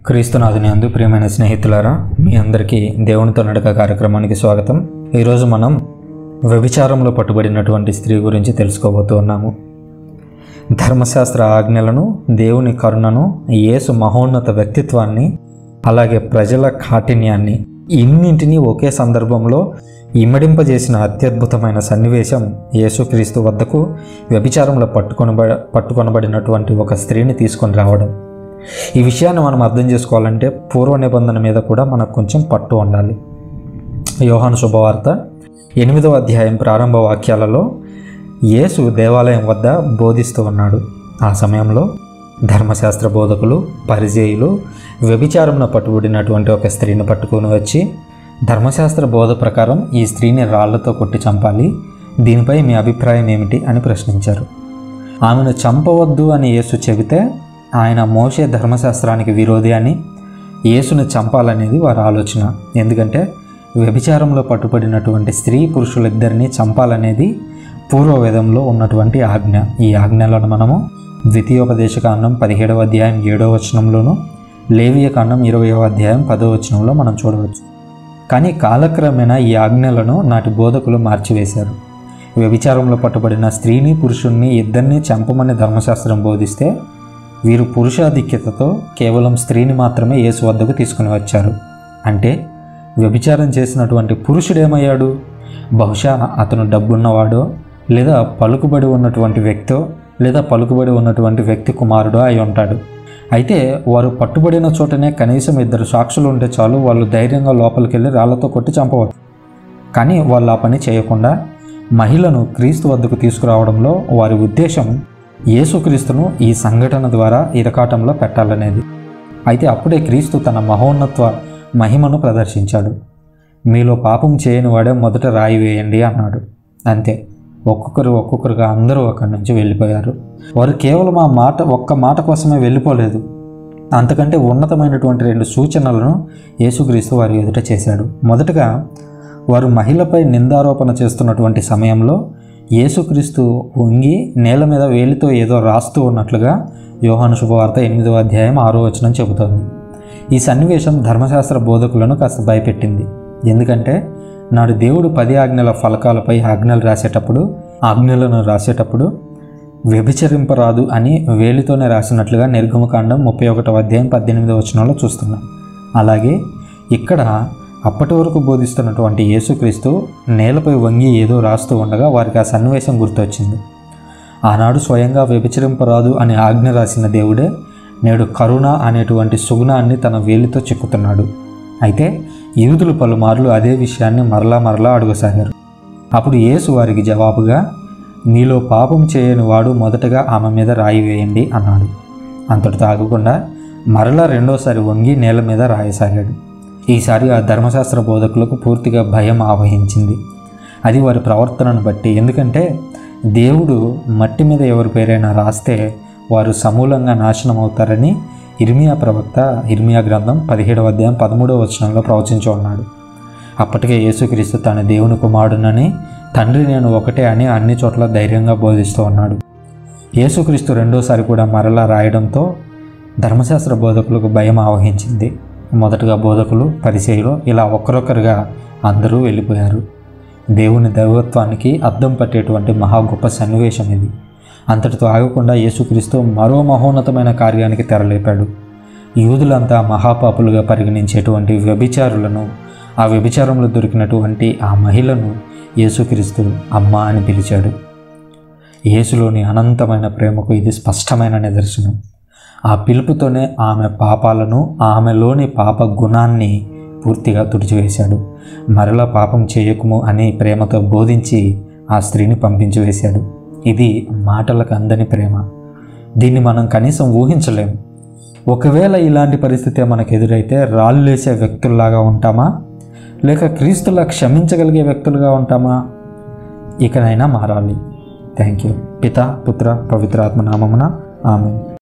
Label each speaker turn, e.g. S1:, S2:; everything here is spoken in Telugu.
S1: క్రీస్తునాథుని అందు ప్రియమైన స్నేహితులారా మీ అందరికీ దేవునితో నడక కార్యక్రమానికి స్వాగతం ఈరోజు మనం వ్యభిచారంలో పట్టుబడినటువంటి స్త్రీ గురించి తెలుసుకోబోతూ ఉన్నాము ధర్మశాస్త్ర ఆజ్ఞలను దేవుని కరుణను యేసు మహోన్నత వ్యక్తిత్వాన్ని అలాగే ప్రజల కాఠిన్యాన్ని ఇన్నింటినీ ఒకే సందర్భంలో ఇమ్మడింపజేసిన అత్యద్భుతమైన సన్నివేశం యేసుక్రీస్తు వద్దకు వ్యభిచారంలో పట్టుకొనబ పట్టుకొనబడినటువంటి ఒక స్త్రీని తీసుకొని రావడం ఈ విషయాన్ని మనం అర్థం చేసుకోవాలంటే పూర్వ నిబంధన మీద కూడా మనకు కొంచెం పట్టు ఉండాలి యోహాను శుభవార్త ఎనిమిదవ అధ్యాయం ప్రారంభ వాక్యాలలో యేసు దేవాలయం వద్ద బోధిస్తూ ఉన్నాడు ఆ సమయంలో ధర్మశాస్త్ర బోధకులు పరిజేయులు వ్యభిచారంలో పట్టుబడినటువంటి ఒక స్త్రీని పట్టుకొని వచ్చి ధర్మశాస్త్ర బోధ ప్రకారం ఈ స్త్రీని రాళ్లతో కొట్టి చంపాలి దీనిపై మీ అభిప్రాయం ఏమిటి అని ప్రశ్నించారు ఆమెను చంపవద్దు అని యేసు చెబితే ఆయన మోసే ధర్మశాస్త్రానికి విరోధి అని యేసును చంపాలనేది వారి ఆలోచన ఎందుకంటే వ్యభిచారంలో పట్టుబడినటువంటి స్త్రీ పురుషులిద్దరిని చంపాలనేది పూర్వవేదంలో ఉన్నటువంటి ఆజ్ఞ ఈ ఆజ్ఞలను మనము ద్వితీయోపదేశ కాండం పదిహేడవ అధ్యాయం ఏడవ వచనంలోను లేవియ కాండం ఇరవయవ అధ్యాయం పదవ వచనంలో మనం చూడవచ్చు కానీ కాలక్రమేణా ఈ ఆజ్ఞలను నాటి బోధకులు మార్చివేశారు వ్యభిచారంలో పట్టుబడిన స్త్రీని పురుషుణ్ణి ఇద్దరిని చంపమని ధర్మశాస్త్రం బోధిస్తే వీరు పురుషాధిక్యతతో కేవలం స్త్రీని మాత్రమే యేసు వద్దకు తీసుకుని వచ్చారు అంటే వ్యభిచారం చేసినటువంటి పురుషుడేమయ్యాడు బహుశా అతను డబ్బున్నవాడో లేదా పలుకుబడి ఉన్నటువంటి వ్యక్తో లేదా పలుకుబడి ఉన్నటువంటి వ్యక్తి కుమారుడో అయి ఉంటాడు అయితే వారు పట్టుబడిన చోటనే కనీసం ఇద్దరు సాక్షులు ఉంటే చాలు వాళ్ళు ధైర్యంగా లోపలికి వెళ్ళి రాళ్లతో కొట్టి చంపవచ్చు కానీ వాళ్ళు ఆ పని చేయకుండా మహిళను క్రీస్తు వద్దకు తీసుకురావడంలో వారి ఉద్దేశం యేసుక్రీస్తును ఈ సంఘటన ద్వారా ఇరకాటంలో పెట్టాలనేది అయితే అప్పుడే క్రీస్తు తన మహోన్నత్వ మహిమను ప్రదర్శించాడు మీలో పాపం చేయని వాడే మొదట రాయి వేయండి అన్నాడు అంతే ఒక్కొక్కరు ఒక్కొక్కరుగా అందరూ అక్కడి నుంచి వెళ్ళిపోయారు వారు కేవలం ఆ మాట ఒక్క మాట కోసమే వెళ్ళిపోలేదు అంతకంటే ఉన్నతమైనటువంటి రెండు సూచనలను యేసుక్రీస్తు వారి ఎదుట చేశాడు మొదటగా వారు మహిళపై నిందారోపణ చేస్తున్నటువంటి సమయంలో యేసుక్రీస్తు వంగి నేల మీద వేలితో ఏదో రాస్తూ ఉన్నట్లుగా యోహాను శుభవార్త ఎనిమిదవ అధ్యాయం ఆరో వచనం చెబుతోంది ఈ సన్నివేశం ధర్మశాస్త్ర బోధకులను కాస్త భయపెట్టింది ఎందుకంటే నాడు దేవుడు పది ఆజ్ఞల ఫలకాలపై ఆజ్ఞలు రాసేటప్పుడు ఆజ్ఞలను రాసేటప్పుడు వ్యభిచరింపరాదు అని వేలితోనే రాసినట్లుగా నిర్గమకాండం ముప్పై ఒకటవ అధ్యాయం పద్దెనిమిదవ వచనంలో చూస్తున్నాం అలాగే ఇక్కడ అప్పటి వరకు బోధిస్తున్నటువంటి యేసుక్రీస్తు నేలపై వంగి ఏదో రాస్తూ ఉండగా వారికి ఆ సన్నివేశం గుర్తొచ్చింది ఆనాడు స్వయంగా వ్యభిచరింపరాదు అని ఆజ్ఞ రాసిన దేవుడే నేడు కరుణ అనేటువంటి సుగుణాన్ని తన వేలితో చిక్కుతున్నాడు అయితే యూదులు పలుమార్లు అదే విషయాన్ని మరలా మరలా అడుగసాగారు అప్పుడు యేసు వారికి జవాబుగా మీలో పాపం చేయని వాడు మొదటగా ఆమె మీద రాయి వేయండి అన్నాడు అంతటితో ఆగకుండా మరలా రెండోసారి వంగి నేల మీద రాయసాగాడు ఈసారి ఆ ధర్మశాస్త్ర బోధకులకు పూర్తిగా భయం ఆవహించింది అది వారి ప్రవర్తనను బట్టి ఎందుకంటే దేవుడు మట్టి మీద ఎవరి పేరైనా రాస్తే వారు సమూలంగా నాశనం అవుతారని ఇర్మియా ప్రవక్త ఇర్మియా గ్రంథం పదిహేడవ అధ్యాయం పదమూడవ వచనంలో ప్రవచించి ఉన్నాడు అప్పటికే యేసుక్రీస్తు తన దేవుని కుమారుడునని తండ్రి నేను ఒకటే అని అన్ని చోట్ల ధైర్యంగా బోధిస్తూ ఉన్నాడు యేసుక్రీస్తు రెండోసారి కూడా మరలా రాయడంతో ధర్మశాస్త్ర బోధకులకు భయం ఆవహించింది మొదటగా బోధకులు పరిచయలు ఇలా ఒక్కరొక్కరుగా అందరూ వెళ్ళిపోయారు దేవుని దైవత్వానికి అద్దం పట్టేటువంటి మహా గొప్ప సన్నివేశం ఇది అంతటితో ఆగకుండా యేసుక్రీస్తు మరో మహోన్నతమైన కార్యానికి తెరలేపాడు యూదులంతా మహాపాపులుగా పరిగణించేటువంటి వ్యభిచారులను ఆ వ్యభిచారంలో దొరికినటువంటి ఆ మహిళను యేసుక్రీస్తు అమ్మ అని పిలిచాడు యేసులోని అనంతమైన ప్రేమకు ఇది స్పష్టమైన నిదర్శనం ఆ పిలుపుతోనే ఆమె పాపాలను ఆమెలోని పాప గుణాన్ని పూర్తిగా తుడిచివేశాడు మరలా పాపం చేయకుము అని ప్రేమతో బోధించి ఆ స్త్రీని పంపించి వేశాడు ఇది మాటలకు అందని ప్రేమ దీన్ని మనం కనీసం ఊహించలేము ఒకవేళ ఇలాంటి పరిస్థితి మనకు ఎదురైతే రాళ్ళు వేసే వ్యక్తుల్లాగా ఉంటామా లేక క్రీస్తులా క్షమించగలిగే వ్యక్తులుగా ఉంటామా ఇకనైనా మారాలి థ్యాంక్ యూ పిత పుత్ర పవిత్రాత్మ నామమున ఆమె